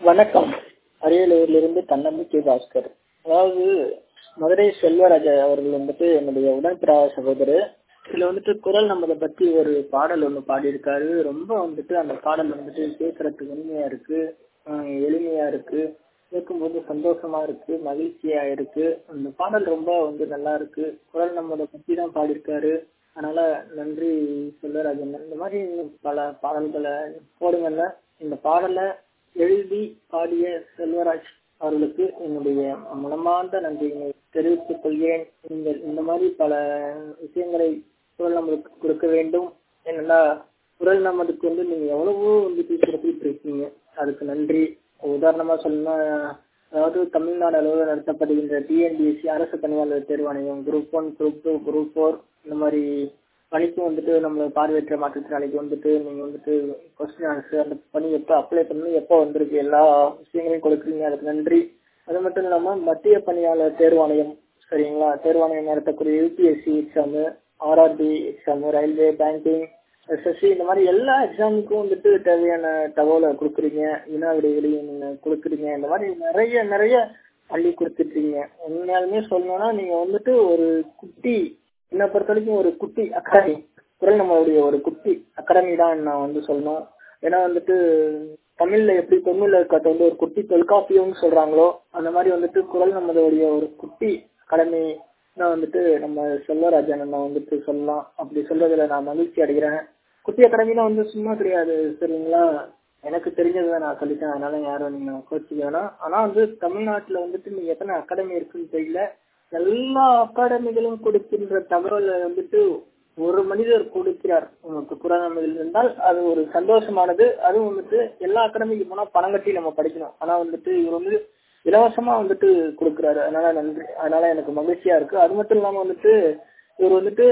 வணக்கம் அரியலூரிலிருந்து தன்னம்பிக்கை பாஸ்கர் அதாவது மதுரை செல்வராஜ் அவர்கள் வந்துட்டு என்னுடைய உடன்பிறா சகோதரர் இதுல வந்துட்டு குரல் நம்மளை பத்தி ஒரு பாடல் ஒண்ணு பாடியிருக்காரு ரொம்ப வந்துட்டு அந்த பாடல் வந்துட்டு கேட்கறதுக்கு இனிமையா இருக்கு ஆஹ் எளிமையா இருக்கு கேட்கும்போது சந்தோஷமா இருக்கு மகிழ்ச்சியா இருக்கு அந்த பாடல் ரொம்ப வந்து நல்லா இருக்கு குரல் நம்மளை பத்தி தான் பாடியிருக்காரு அதனால நன்றி செல்வராஜன் இந்த மாதிரி பல பாடல்களை போடுங்கல்ல இந்த பாடலை எழுதி பாடிய செல்வராஜ் அவர்களுக்கு என்னுடைய மனமார்ந்த நன்றியினை தெரிவித்துக் கொள்கிறேன் நீங்கள் இந்த மாதிரி பல விஷயங்களை குரல் நம்மளுக்கு கொடுக்க வேண்டும் என்னன்னா குரல் நமதுக்கு வந்து நீங்க எவ்வளவோ வந்துட்டு சிறப்பிட்டு இருக்கீங்க அதுக்கு நன்றி உதாரணமா சொல்லணும்னா அதாவது தமிழ்நாடு அளவில் நடத்தப்படுகின்ற டிஎன்பிஎஸ்சி அரசு பணியாளர் தேர்வாணையம் group one group two group four இந்த மாதிரி பணிக்கு வந்துட்டு நம்மள பார்வையற்ற மாற்றுத்திறனாளிக்கு வந்துட்டு நீங்க வந்துட்டு கொஸ்டின் ஆன்சர் அந்த பணி எப்போ அப்ளை பண்ணணும் எப்போ வந்திருக்கு எல்லா விஷயங்களையும் கொடுக்குறீங்க அதுக்கு நன்றி அது மட்டும் இல்லாம மத்திய பணியாளர் தேர்வாணையம் சரிங்களா தேர்வாணையம் நடத்தக்கூடிய UPSC exam RRB exam railway banking SSC இந்த மாதிரி எல்லா எக்ஸாமுக்கும் வந்துட்டு தேவையான தகவலை கொடுக்குறீங்க வினா விடைகளையும் நீங்க கொடுக்குறீங்க இந்த மாதிரி நிறைய நிறைய அள்ளி கொடுத்துட்டீங்க உண்மையாலுமே சொல்லணும்னா நீங்க வந்துட்டு ஒரு குட்டி என்னை பொறுத்த வரைக்கும் ஒரு குட்டி அகாடமி குரல் நம்மளுடைய ஒரு குட்டி அகாடமி தான் நான் வந்து சொல்லணும் ஏன்னா வந்துட்டு தமிழ்ல எப்படி தமிழ்ல இருக்கிறது வந்து ஒரு குட்டி தொல்காப்பியம்னு சொல்றாங்களோ அந்த மாதிரி வந்துட்டு குரல் நம்மளுடைய ஒரு குட்டி அகாடமி தான் வந்துட்டு நம்ம செல்வராஜன் நான் வந்துட்டு சொல்லலாம் அப்படி சொல்றதுல நான் மகிழ்ச்சி அடைகிறேன் குட்டி அகாடமினா வந்து சும்மா கிடையாது சரிங்களா எனக்கு தெரிஞ்சதை நான் சொல்லிட்டேன் அதனால யாரும் நீங்க கோச்சிக்க வேணாம் ஆனா வந்து தமிழ்நாட்டுல வந்துட்டு நீங்க எத்தனை அகாடமி இருக்குன்னு தெரியல எல்லா அகாடமிகளும் கொடுக்கின்ற தகவலை வந்துட்டு ஒரு மனிதர் கொடுக்கிறார் உங்களுக்கு புறநமையில் இருந்தால் அது ஒரு சந்தோஷமானது அதுவும் வந்துட்டு எல்லா அகாடமிக்கு போனா பணம் கட்டி நம்ம படிக்கணும் ஆனா வந்துட்டு இவர் வந்து இலவசமா வந்துட்டு கொடுக்குறாரு அதனால நன்றி அதனால எனக்கு மகிழ்ச்சியா இருக்கு அது மட்டும் இல்லாம வந்துட்டு இவர் வந்துட்டு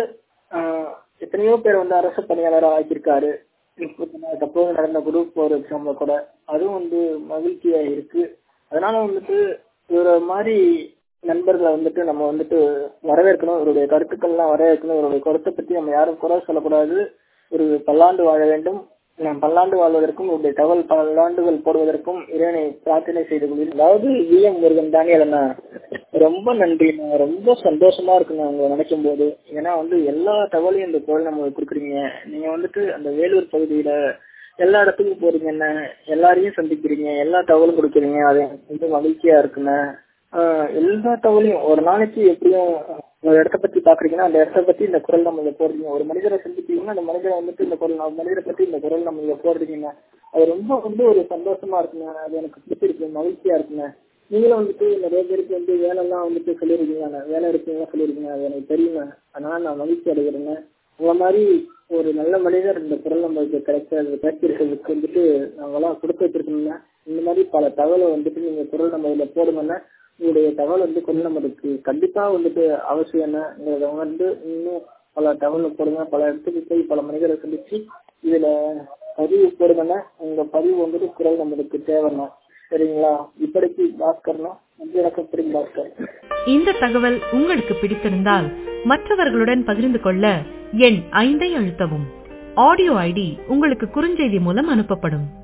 எத்தனையோ பேர் வந்து அரசு பணியாளராக ஆக்கியிருக்காரு தற்போது நடந்த குரூப் ஒரு எக்ஸாம்ல கூட அதுவும் வந்து மகிழ்ச்சியா இருக்கு அதனால வந்துட்டு இவர மாதிரி நண்பர்களை வந்துட்டு நம்ம வந்துட்டு வரவேற்கணும் இவருடைய கருத்துக்கள்லாம் வரவேற்கணும் இவருடைய கருத்தை பத்தி நம்ம யாரும் குறை சொல்லக்கூடாது ஒரு பல்லாண்டு வாழ வேண்டும் நாம் பல்லாண்டு வாழ்வதற்கும் இவருடைய தகவல் பல்லாண்டுகள் போடுவதற்கும் இறைவனை பிரார்த்தனை செய்து கொள்கிறேன் அதாவது வி எம் முருகன் தானியல் அண்ணா ரொம்ப நன்றி நான் ரொம்ப சந்தோஷமா இருக்கு நான் உங்களை நினைக்கும் போது ஏன்னா வந்து எல்லா தகவலையும் இந்த குரல் நம்ம கொடுக்குறீங்க நீங்க வந்துட்டு அந்த வேலூர் பகுதியில எல்லா இடத்துக்கும் போறீங்க என்ன எல்லாரையும் சந்திக்கிறீங்க எல்லா தகவலும் கொடுக்குறீங்க அது ரொம்ப மகிழ்ச்சியா இருக்குண்ணே எல்லா தகவலையும் ஒரு நாளைக்கு எப்படியும் ஒரு இடத்த பத்தி பாக்குறீங்கன்னா அந்த இடத்த பத்தி இந்த குரல் நம்ம போடுறீங்க ஒரு மனிதரை சந்திப்பீங்கன்னா அந்த மனிதரை வந்துட்டு இந்த குரல் மனிதரை பத்தி இந்த குரல் நம்ம போடுறீங்கன்னா அது ரொம்ப வந்து ஒரு சந்தோஷமா இருக்குங்க அது எனக்கு பிடிச்சிருக்கு மகிழ்ச்சியா இருக்குங்க நீங்களும் வந்துட்டு நிறைய பேருக்கு வந்து வேலை எல்லாம் வந்துட்டு சொல்லிருக்கீங்க வேலை இருக்குங்க சொல்லிருக்கீங்க அது எனக்கு தெரியுங்க அதனால நான் மகிழ்ச்சி அடைகிறேங்க உங்களை மாதிரி ஒரு நல்ல மனிதர் இந்த குரல் நம்மளுக்கு கிடைச்சது கிடைச்சிருக்கிறதுக்கு வந்துட்டு நாங்கெல்லாம் கொடுத்து வச்சிருக்கோங்க இந்த மாதிரி பல தகவலை வந்துட்டு நீங்க குரல் நம்ம இதுல போடுங்கன்னா உங்களுடைய தகவல் வந்து கொஞ்சம் நம்மளுக்கு கண்டிப்பா வந்துட்டு அவசியம் என்னங்கிறத வந்து இன்னும் பல தகவல் போடுங்க பல இடத்துக்கு போய் பல மனிதரை சந்திச்சு இதுல பதிவு போடுங்கன்னா உங்க பதிவு வந்துட்டு குரல் நம்மளுக்கு தேவைன்னா சரிங்களா இப்படிக்கு பாஸ்கர்னா எனக்கு பாஸ்கர் இந்த தகவல் உங்களுக்கு பிடித்திருந்தால் மற்றவர்களுடன் பகிர்ந்து கொள்ள எண் ஐந்தை அழுத்தவும் ஆடியோ ஐடி உங்களுக்கு குறுஞ்செய்தி மூலம் அனுப்பப்படும்